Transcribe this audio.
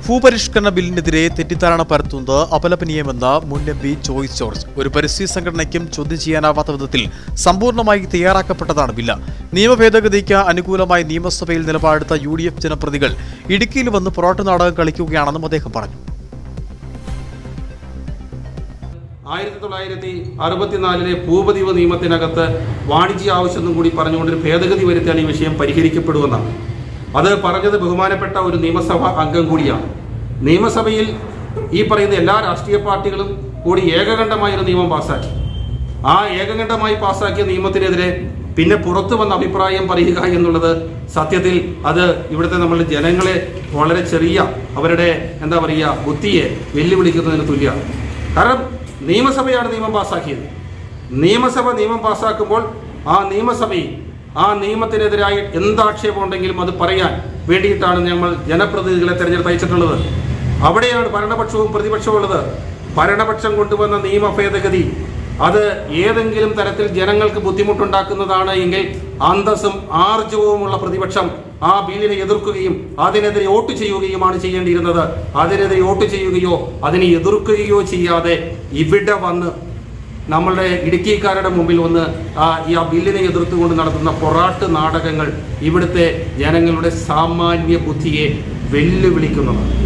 ഭൂപരിഷ്കരണ ബില്ലിനെതിരെ തെറ്റിദ്ധാരണ പരത്തുന്നത് അപലപനീയമെന്ന് മുൻ എം പി ജോയ്സ് ജോർജ് ഒരു പരിസ്ഥിതി സംഘടനയ്ക്കും ചോദ്യം ചെയ്യാനാവാത്ത വിധത്തിൽ സമ്പൂർണ്ണമായി തയ്യാറാക്കപ്പെട്ടതാണ് ബില്ല് നിയമഭേദഗതിക്ക് അനുകൂലമായി നിയമസഭയിൽ നിലപാടെടുത്ത യു ഡി എഫ് ജനപ്രതികൾ ഇടുക്കിയിൽ വന്ന് പൊറോട്ട നാടകം കളിക്കുകയാണെന്നും അദ്ദേഹം പറഞ്ഞു ആയിരത്തി തൊള്ളായിരത്തി അറുപത്തിനാലിലെ ഭൂപതിവ് നിയമത്തിനകത്ത് വാണിജ്യ ആവശ്യം കൂടി പറഞ്ഞുകൊണ്ടൊരു ഭേദഗതി വരുത്തിയാൽ ഈ വിഷയം പരിഹരിക്കപ്പെടുമെന്നാണ് അത് പറഞ്ഞത് ബഹുമാനപ്പെട്ട ഒരു നിയമസഭ അംഗം കൂടിയാണ് നിയമസഭയിൽ ഈ പറയുന്ന എല്ലാ രാഷ്ട്രീയ പാർട്ടികളും കൂടി ഏകകണ്ഠമായ ഒരു നിയമം പാസ്സാക്കി ആ ഏകകണ്ഠമായി പാസ്സാക്കിയ നിയമത്തിനെതിരെ പിന്നെ പുറത്തു വന്ന അഭിപ്രായം പറയുക എന്നുള്ളത് സത്യത്തിൽ അത് ഇവിടുത്തെ നമ്മളുടെ ജനങ്ങളെ വളരെ ചെറിയ അവരുടെ എന്താ പറയുക ബുദ്ധിയെ വെല്ലുവിളിക്കുന്നതിന് തുല്യമാണ് കാരണം നിയമസഭയാണ് നിയമം പാസ്സാക്കിയത് നിയമസഭ നിയമം പാസ്സാക്കുമ്പോൾ ആ നിയമസഭയിൽ ആ നിയമത്തിനെതിരായി എന്താക്ഷേപം ഉണ്ടെങ്കിലും അത് പറയാൻ വേണ്ടിയിട്ടാണ് ഞങ്ങൾ ജനപ്രതിനിധികളെ തെരഞ്ഞെടുത്ത് അയച്ചിട്ടുള്ളത് അവിടെയാണ് ഭരണപക്ഷവും പ്രതിപക്ഷവും ഉള്ളത് ഭരണപക്ഷം കൊണ്ടുവന്ന നിയമ ഭേദഗതി അത് ഏതെങ്കിലും തരത്തിൽ ജനങ്ങൾക്ക് ബുദ്ധിമുട്ടുണ്ടാക്കുന്നതാണ് എങ്കിൽ അന്തസ്സും ആർജവുമുള്ള പ്രതിപക്ഷം ആ ബില്ലിനെ എതിർക്കുകയും അതിനെതിരെ വോട്ട് ചെയ്യുകയുമാണ് ചെയ്യേണ്ടിയിരുന്നത് അതിനെതിരെ വോട്ട് ചെയ്യുകയോ അതിനെ എതിർക്കുകയോ ചെയ്യാതെ ഇവിടെ വന്ന് നമ്മളുടെ ഇടുക്കിക്കാരുടെ മുമ്പിൽ വന്ന് ആ ഈ ആ ബില്ലിനെ എതിർത്തുകൊണ്ട് നടത്തുന്ന പൊറാട്ട് നാടകങ്ങൾ ഇവിടുത്തെ ജനങ്ങളുടെ സാമാന്യ ബുദ്ധിയെ വെല്ലുവിളിക്കുന്നതാണ്